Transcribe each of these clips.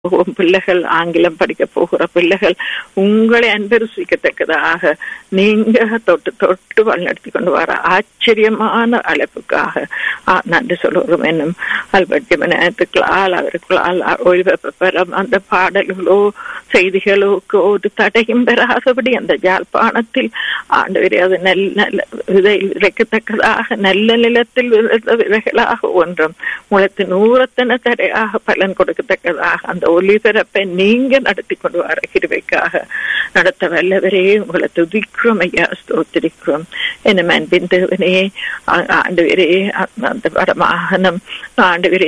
போகும் பிள்ளைகள் ஆங்கிலம் படிக்க போகிற பிள்ளைகள் உங்களை அன்பரிசிக்கத்தக்கதாக நீங்க தொட்டு தொட்டு வழிநடத்தி கொண்டு வர ஆச்சரியமான அழைப்புக்காக நன்றி சொல்லுவோம் என்னும் அல்பர்ட் நேரத்துக்களால் அவருக்களால் ஓய்வு பெறும் அந்த பாடல்களோ செய்திகளோ ஒரு தடையும் பெறாதபடி அந்த ஜாழ்ப்பாணத்தில் ஆண்டு அது நல்ல நல்ல விதை விதைக்கத்தக்கதாக நல்ல நிலத்தில் விதைத்த விதைகளாக ஒன்றும் முளத்து நூறத்தன தடையாக பலன் கொடுக்கத்தக்கதாக அந்த ஒளிபரப்பை நீங்க நடத்தி கொண்டு வர கிருவைக்காக நடத்த வல்லவரே உங்களை துதிக்கிறோம் ஐயா ஸ்தோத்திரிக்கிறோம் என்ன அன்பின் தேவனே ஆண்டு அந்த வடமாகனம் ஆண்டு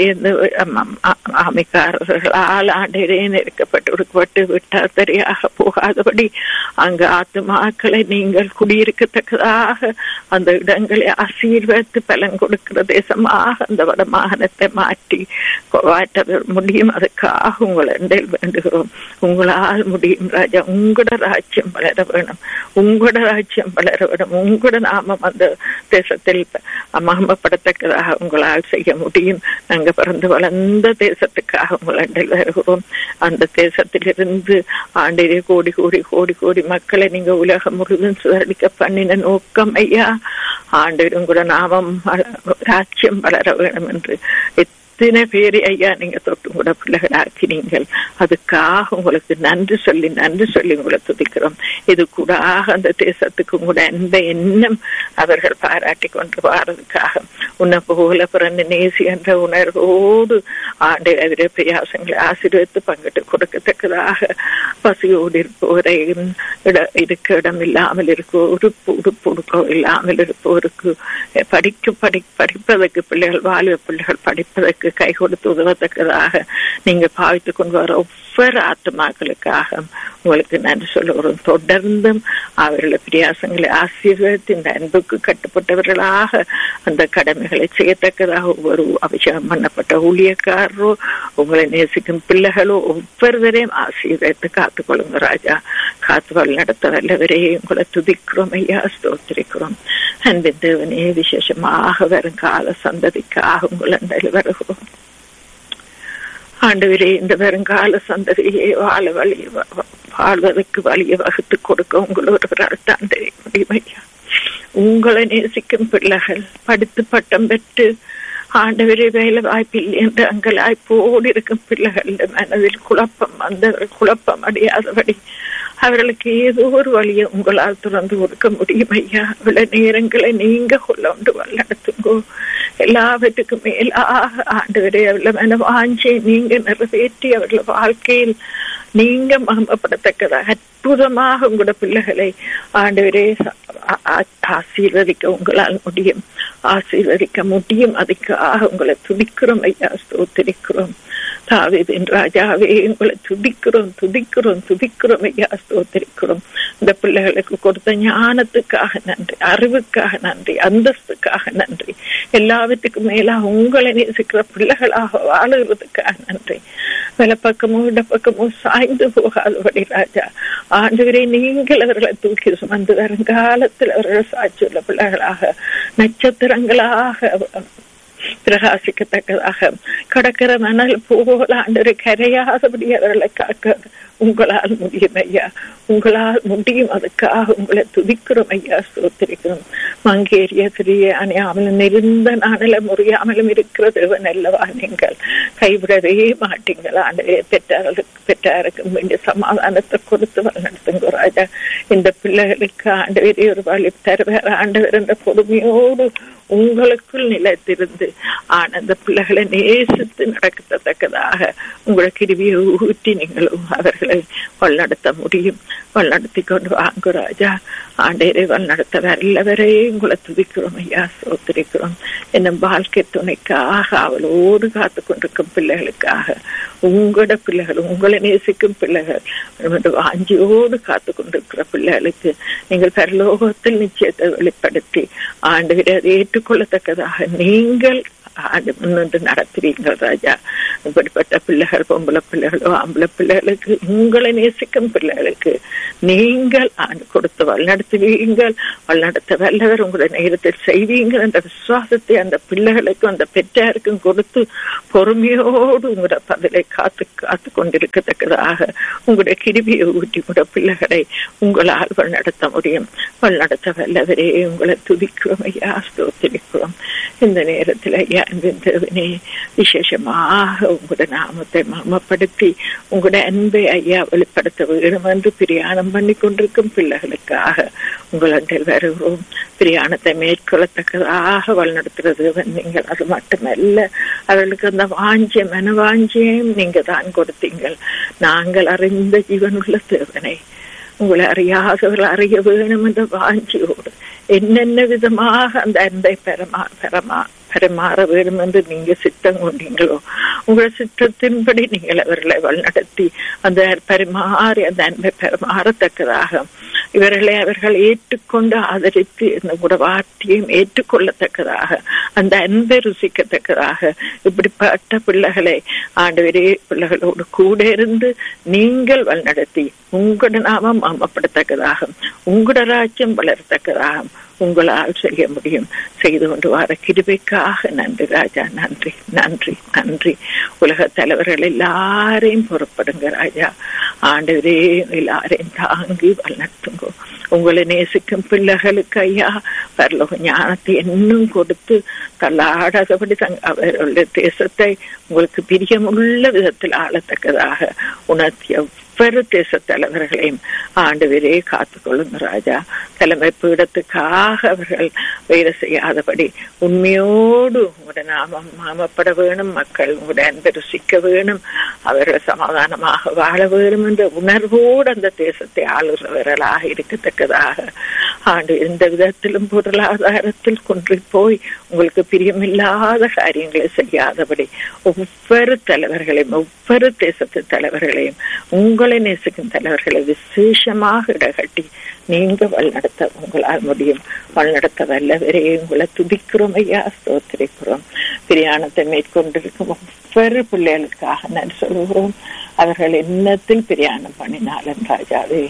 ஆமைக்காரர்களால் ஆண்டு நெருக்கப்பட்டு ஒடுக்கப்பட்டு விட்டார் சரியாக போகாதபடி அங்கு ஆத்துமாக்களை நீங்கள் குடியிருக்கத்தக்கதாக அந்த இடங்களை ஆசீர்வதித்து பலன் கொடுக்கிற தேசமாக அந்த வடமாகாணத்தை மாற்றி மாற்ற முடியும் அதுக்காக உங்களை வேண்டுகிறோம் உங்களால் முடியும் ராஜா உங்களோட ராஜ்யம் வளர வேணும் உங்களோட ராஜ்யம் வளர வேணும் உங்களோட நாமம் அந்த தேசத்தில் மகமப்படத்தக்கதாக உங்களால் செய்ய முடியும் நாங்க பிறந்து வளர்ந்த தேசத்துக்காக உங்களை வருகிறோம் அந்த தேசத்திலிருந்து ஆண்டிலே கோடி கோடி கோடி கோடி மக்களை நீங்க உலகம் முழுவதும் சுதரிக்க பண்ணின நோக்கம் ஐயா ஆண்டு உங்களோட நாமம் ராஜ்யம் வளர வேணும் என்று எத்தனை பேரை ஐயா நீங்க தொட்டு கூட பிள்ளைகளாக்கினீங்கள் அதுக்காக உங்களுக்கு நன்றி சொல்லி நன்றி சொல்லி உங்களை துதிக்கிறோம் இது கூட அந்த தேசத்துக்கு கூட எந்த எண்ணம் அவர்கள் பாராட்டி கொண்டு வாரதுக்காக உன்னை போல பிறந்து நேசி என்ற உணர்வோடு ஆண்டு எதிரே பிரயாசங்களை ஆசீர்வதித்து பங்கிட்டு கொடுக்கத்தக்கதாக பசியோடு இருப்போரையும் இட இருக்க இடம் இல்லாமல் இருக்கோ உறுப்பு உடுப்பு உடுக்கோ இல்லாமல் இருப்போருக்கு படிக்க படி படிப்பதற்கு பிள்ளைகள் வாலிப பிள்ளைகள் படிப்பதற்கு கை கொடுத்து உதவத்தக்கதாக நீங்க பாவித்து கொண்டு வர ஒவ்வொரு ஆத்மாக்களுக்காக உங்களுக்கு நன்றி சொல்லுகிறோம் தொடர்ந்தும் அவர்கள பிரியாசங்களை ஆசீர்வதித்து இந்த அன்புக்கு கட்டுப்பட்டவர்களாக அந்த கடமைகளை செய்யத்தக்கதாக ஒவ்வொரு அபிஷேகம் பண்ணப்பட்ட ஊழியக்காரரோ உங்களை நேசிக்கும் பிள்ளைகளோ ஒவ்வொருவரையும் ஆசீர்வதித்து காத்துக்கொள்ளுங்க ராஜா காத்து வழி நடத்த வல்லவரே உங்களை துதிக்கிறோம் ஐயா ஸ்தோத்திரிக்கிறோம் அன்பின் தேவனே விசேஷமாக வரும் கால சந்ததிக்காக உங்களை வருகிறோம் ஆண்டவரே இந்த வருங்கால சந்ததியை வாழ வழி வாழ்வதற்கு வழியை வகுத்து கொடுக்க உங்களோட தான் தெரிய முடியும் ஐயா உங்களை நேசிக்கும் பிள்ளைகள் படித்து பட்டம் பெற்று ஆண்டவரே வேலை வாய்ப்பில்லை என்று அங்கலாய்ப்போடு இருக்கும் பிள்ளைகள் மனதில் குழப்பம் அந்த குழப்பம் அடையாதபடி அவர்களுக்கு ஏதோ ஒரு வழியை உங்களால் திறந்து கொடுக்க முடியும் ஐயா அவ்வளவு நேரங்களை நீங்க கொள்ளொண்டு வல்லடத்துங்கோ எல்லாவற்றுக்கும் மேலாக ஆண்டவரே அவள மன வாஞ்சை நீங்க நிறைவேற்றி அவர்கள வாழ்க்கையில் நீங்க மகமப்படத்தக்கதாக அற்புதமாக உங்களோட பிள்ளைகளை ஆண்டவரே ஆசீர்வதிக்க உங்களால் முடியும் ஆசீர்வதிக்க முடியும் அதுக்காக உங்களை துதிக்கிறோம் ஐயா ஸ்தோத்திரிக்கிறோம் தாவிதின் ராஜாவே உங்களை துதிக்கிறோம் துதிக்கிறோம் துதிக்கிறோம் ஐயா ஸ்தோத்திரிக்கிறோம் இந்த பிள்ளைகளுக்கு கொடுத்த ஞானத்துக்காக நன்றி அறிவுக்காக நன்றி அந்தஸ்துக்காக நன்றி எல்லாவற்றுக்கும் மேலா உங்களை நேசிக்கிற பிள்ளைகளாக வாழுகிறதுக்காக நன்றி வலப்பக்கமோ இடப்பக்கமோ சாய்ந்து போகாதபடி ராஜா ஆண்டவரே நீங்கள் அவர்களை தூக்கி சுமந்து வருங்காலத்தில் அவர்கள் சாட்சியுள்ள பிள்ளைகளாக நட்சத்திரங்களாக பிரகாசிக்கத்தக்கதாக கடற்கிற மணல் போல ஆண்டு கரையாதபடி அவர்களை காக்க உங்களால் முடியும் ஐயா உங்களால் முடியும் அதுக்காக உங்களை துதிக்கிறோம் ஐயா ஸ்தோத்திரிக்கிறோம் மங்கேறிய சிறிய அணியாமலும் நெருந்த நாணல முறியாமலும் இருக்கிற தேவன் அல்லவா நீங்கள் கைவிடவே மாட்டீங்கள் ஆண்டவே பெற்றார்களுக்கு பெற்றாருக்கு வேண்டிய சமாதானத்தை கொடுத்து நடத்துங்க ராஜா இந்த பிள்ளைகளுக்கு ஆண்டவரே ஒரு வழி தருவார் ஆண்டவர் என்ற பொறுமையோடு உங்களுக்குள் நிலைத்திருந்து ஆனந்த பிள்ளைகளை நேசித்து நடக்கத்தக்கதாக உங்களை கிருவியை ஊற்றி நீங்களும் அவர்களை வழிநடத்த முடியும் வழிநடத்தி கொண்டு வாங்க ராஜா ஆண்டேரை வழிநடத்த வரலவரே உங்களை துதிக்கிறோம் ஐயா சோத்திரிக்கிறோம் என்னும் வாழ்க்கை துணைக்காக அவளோடு காத்து கொண்டிருக்கும் பிள்ளைகளுக்காக உங்களோட பிள்ளைகள் உங்களை நேசிக்கும் பிள்ளைகள் வாஞ்சியோடு காத்து கொண்டிருக்கிற பிள்ளைகளுக்கு நீங்கள் பரலோகத்தில் நிச்சயத்தை வெளிப்படுத்தி ஆண்டு அதை ஏற்றுக்கொள்ளத்தக்கதாக நீங்கள் ஆண்டு முன்னின்று நடத்துவீங்கள் ராஜா இப்படிப்பட்ட பிள்ளைகள் பொம்பளை பிள்ளைகளோ ஆம்பளை பிள்ளைகளுக்கு உங்களை நேசிக்கும் பிள்ளைகளுக்கு நீங்கள் ஆண்டு கொடுத்து வழிநடத்துவீங்கள் வழிநடத்த வல்லவர் உங்களுடைய நேரத்தில் செய்வீங்கள் என்ற விசுவாசத்தை அந்த பிள்ளைகளுக்கும் அந்த பெற்றாருக்கும் கொடுத்து பொறுமையோடு உங்களோட பதிலை காத்து காத்து கொண்டிருக்கத்தக்கதாக உங்களுடைய கிருபியை ஊட்டி கூட பிள்ளைகளை உங்களால் வழிநடத்த முடியும் வழிநடத்த வல்லவரே உங்களை துதிக்கிறோம் ஐயா ஸ்தோத்திரிக்கிறோம் இந்த நேரத்தில் ஐயா தேவனே விசேஷமாக உங்களோட நாமத்தை மாமப்படுத்தி உங்களோட அன்பை ஐயா வெளிப்படுத்த வேணும் என்று பிரியாணம் பண்ணி கொண்டிருக்கும் பிள்ளைகளுக்காக உங்களிடம் வருகிறோம் பிரியாணத்தை மேற்கொள்ளத்தக்கதாக வழிநடத்துறது நீங்கள் அது மட்டுமல்ல அவர்களுக்கு அந்த வாஞ்சிய மனவாஞ்சியம் நீங்க தான் கொடுத்தீங்கள் நாங்கள் அறிந்த ஜீவனுள்ள தேவனை உங்களை அறியாதவர்கள் அறிய வேணும் என்ற வாஞ்சியோடு என்னென்ன விதமாக அந்த அன்பை பெறமா பெறமா பெறமாற வேண்டும் என்று நீங்க சித்தம் கொண்டீங்களோ உங்கள் சித்தத்தின்படி நீங்கள் அவர்களை வழிநடத்தி அந்த பரிமாறி அந்த அன்பை பெறமாறத்தக்கதாக இவர்களை அவர்கள் ஏற்றுக்கொண்டு ஆதரித்து இந்த உடவாட்டியும் ஏற்றுக்கொள்ளத்தக்கதாக அந்த அன்பை ருசிக்கத்தக்கதாக இப்படிப்பட்ட பிள்ளைகளை ஆண்டவரே பிள்ளைகளோடு கூட இருந்து நீங்கள் வழிநடத்தி உங்களோட நாமம் மாமப்படத்தக்கதாக உங்களோட ராஜ்யம் வளரத்தக்கதாக உங்களால் செய்ய முடியும் செய்து கொண்டு வர கிருபைக்காக நன்றி ராஜா நன்றி நன்றி நன்றி உலக தலைவர்கள் எல்லாரையும் புறப்படுங்க ராஜா ஆண்டவரே எல்லாரையும் தாங்கி வளர்த்துங்க உங்களை நேசிக்கும் பிள்ளைகளுக்கு ஐயா பரலோக ஞானத்தை இன்னும் கொடுத்து தள்ளாடாதபடி தங் அவர்களுடைய தேசத்தை உங்களுக்கு பிரியமுள்ள விதத்தில் ஆளத்தக்கதாக உணர்த்திய ஒவ்வொரு தேச தலைவர்களையும் ஆண்டவரே காத்துக்கொள்ளுங்க ராஜா தலைமை பீடத்துக்காக அவர்கள் வேலை செய்யாதபடி உண்மையோடு உங்களுடைய நாமம் மாமப்பட வேணும் மக்கள் உங்களுடைய அன்பை ருசிக்க வேணும் அவர்கள் சமாதானமாக வாழ வேணும் என்ற உணர்வோடு அந்த தேசத்தை ஆளுகிறவர்களாக இருக்கத்தக்கதாக ஆண்டு எந்த விதத்திலும் பொருளாதாரத்தில் கொன்று போய் உங்களுக்கு பிரியமில்லாத காரியங்களை செய்யாதபடி ஒவ்வொரு தலைவர்களையும் ஒவ்வொரு தேசத்து தலைவர்களையும் உங்களை நேசிக்கும் தலைவர்களை விசேஷமாக இடகட்டி நீங்க வழிநடத்த உங்களால் முடியும் வழிநடத்த வல்லவரே உங்களை துதிக்கிறோம் ஐயா ஸ்தோத்திரிக்கிறோம் பிரியாணத்தை மேற்கொண்டிருக்கும் ஒவ்வொரு பிள்ளைகளுக்காக நான் சொல்கிறோம் அவர்கள் என்னத்தில் பிரியாணம் பண்ணினாலும் ராஜாவே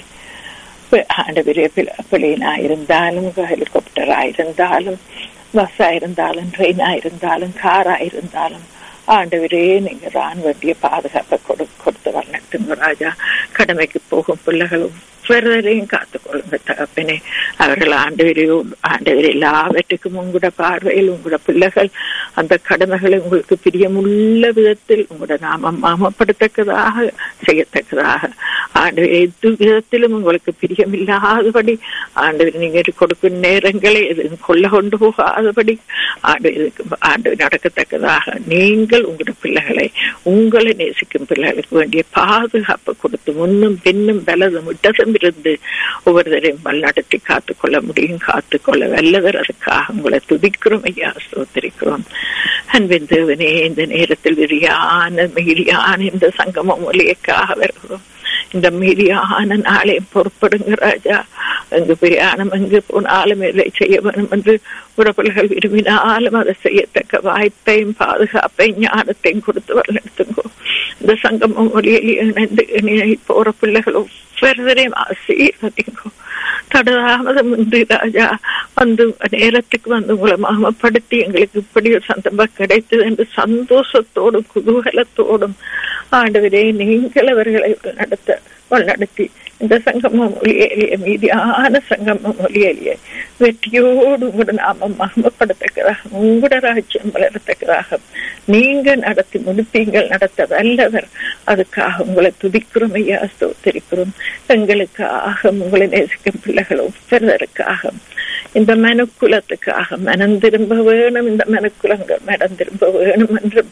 ஆண்டவரே பிள்ளைனா இருந்தாலும் ஹெலிகாப்டரா இருந்தாலும் பஸ்ஸா இருந்தாலும் ட்ரெயினா இருந்தாலும் காரா இருந்தாலும் ஆண்டவரே நீங்க தான் வேண்டிய பாதுகாப்பை கொடு கொடுத்து வளர்த்துங்க ராஜா கடமைக்கு போகும் பிள்ளைகள் ஒவ்வொருவரையும் காத்துக்கொள்ளுங்க தகப்பனே அவர்கள் ஆண்டவரையோ ஆண்டவர் எல்லாவற்றுக்கும் உங்களோட பார்வையில் உங்களோட பிள்ளைகள் அந்த கடமைகளை உங்களுக்கு பிரியமுள்ள விதத்தில் உங்களோட நாமம் மாமப்படுத்தக்கதாக செய்யத்தக்கதாக ஆண்டவர் எது விதத்திலும் உங்களுக்கு பிரியமில்லாதபடி ஆண்டவர் நீங்க கொடுக்கும் நேரங்களை எதுவும் கொள்ள கொண்டு போகாதபடி ஆண்டு ஆண்டு நடக்கத்தக்கதாக நீங்கள் உங்களோட பிள்ளைகளை உங்களை நேசிக்கும் பிள்ளைகளுக்கு வேண்டிய பாதுகாப்பு கொடுத்து முன்னும் பின்னும் பலதும் விட்டதும் இருந்து ஒவ்வொருத்தரையும் வழிநடத்தி காத்துக்கொள்ள முடியும் காத்துக்கொள்ள வல்லவர் அதுக்காக உங்களை துதிக்கிறோம் ஐயா சோதரிக்கிறோம் அன்பின் தேவனே இந்த நேரத்தில் விரியான மீறியான இந்த சங்கமம் ஒலியக்காக வருகிறோம் இந்த மீறியான நாளையும் பொறுப்படுங்க ராஜா எங்கு பிரயாணம் எங்கு போனாலும் இதை செய்ய வேணும் என்று உறவுகள் விரும்பினாலும் அதை செய்யத்தக்க வாய்ப்பையும் பாதுகாப்பையும் ஞானத்தையும் கொடுத்து வளர்த்துங்கோ இந்த சங்கமம் ஒலியில் இணைந்து இணை போற பிள்ளைகள் ஒவ்வொருவரையும் ஆசீர்வதிங்கோ தடதாமதம் இன்றி ராஜா வந்து நேரத்துக்கு வந்து உங்களை மாமப்படுத்தி எங்களுக்கு இப்படி ஒரு சந்தர்ப்பம் கிடைத்தது என்று சந்தோஷத்தோடும் குதூகலத்தோடும் ஆண்டவரே நீங்கள் அவர்களை நடத்த நடத்தி இந்த சங்கமம் ஒளியலிய மீதியான சங்கமம் ஒளியலிய வெற்றியோடு உங்களோட நாமம் மகமப்படுத்தக்கதாக உங்களோட ராஜ்யம் வளரத்தக்கதாக நீங்க நடத்தி முடிப்பீங்கள் நடத்த வல்லவர் அதுக்காக உங்களை துதிக்கிறோம் ஐயா ஸ்தோத்திரிக்கிறோம் எங்களுக்காக உங்களை நேசிக்கும் பிள்ளைகள் ஒவ்வொருவருக்காக இந்த மனுக்குலத்துக்காக மனம் திரும்ப வேணும் இந்த மனுக்குலங்கள் மனம் திரும்ப வேணும் என்றும்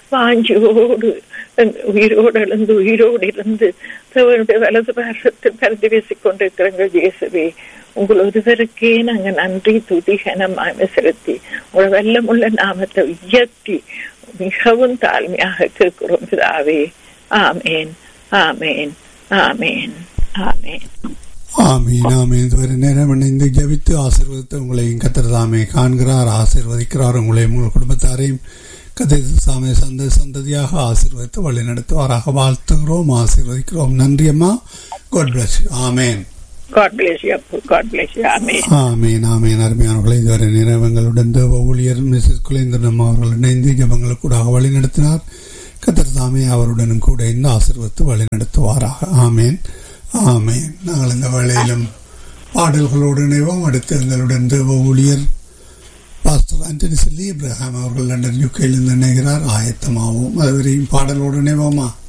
வாஞ்சியோடு உயிரோடு எழுந்து உயிரோடு இருந்து தேவனுடைய வலது பாரத்தில் பரந்து வீசிக் கொண்டிருக்கிறங்கள் இயேசுவே உங்கள் ஒருவருக்கே நாங்க நன்றி துதி கனமாக செலுத்தி உங்களை வெள்ளமுள்ள நாமத்தை உயர்த்தி மிகவும் தாழ்மையாக கேட்கிறோம் பிதாவே ஆமேன் ஆமேன் ஆமேன் ஆமேன் ஆமீன் ஆமீன் இதுவரை நேரம் இணைந்து ஜபித்து ஆசீர்வதித்து உங்களையும் கத்திரதாமே காண்கிறார் ஆசீர்வதிக்கிறார் உங்களையும் உங்கள் குடும்பத்தாரையும் கத்திர சாமி சந்த சந்ததியாக ஆசீர்வதித்து வழி நடத்துவாராக வாழ்த்துகிறோம் ஆசீர்வதிக்கிறோம் நன்றி அம்மா God bless amen God bless you, Appu. God bless you. Amen. ஆமீன் ஆமீன் அருமையானவர்களை இதுவரை நிறவங்களுடன் தேவ ஊழியர் மிஸ்ஸஸ் குலேந்திரன் அவர்கள் இணைந்து ஜபங்களுக்கூடாக வழி நடத்தினார் கத்தர் தாமே அவருடனும் கூட இந்த ஆசீர்வத்து வழி நடத்துவாராக ஆமேன் ஆமேன் நாங்கள் இந்த வேளையிலும் பாடல்களோடு இணைவோம் அடுத்து எங்களுடன் தேவ ஊழியர் பாஸ்டர் ஆண்டனி செல்லி இப்ரஹாம் அவர்கள் லண்டன் யூகேயிலிருந்து இணைகிறார் ஆயத்தமாவோம் அதுவரையும் பாடலோடு இணைவோமா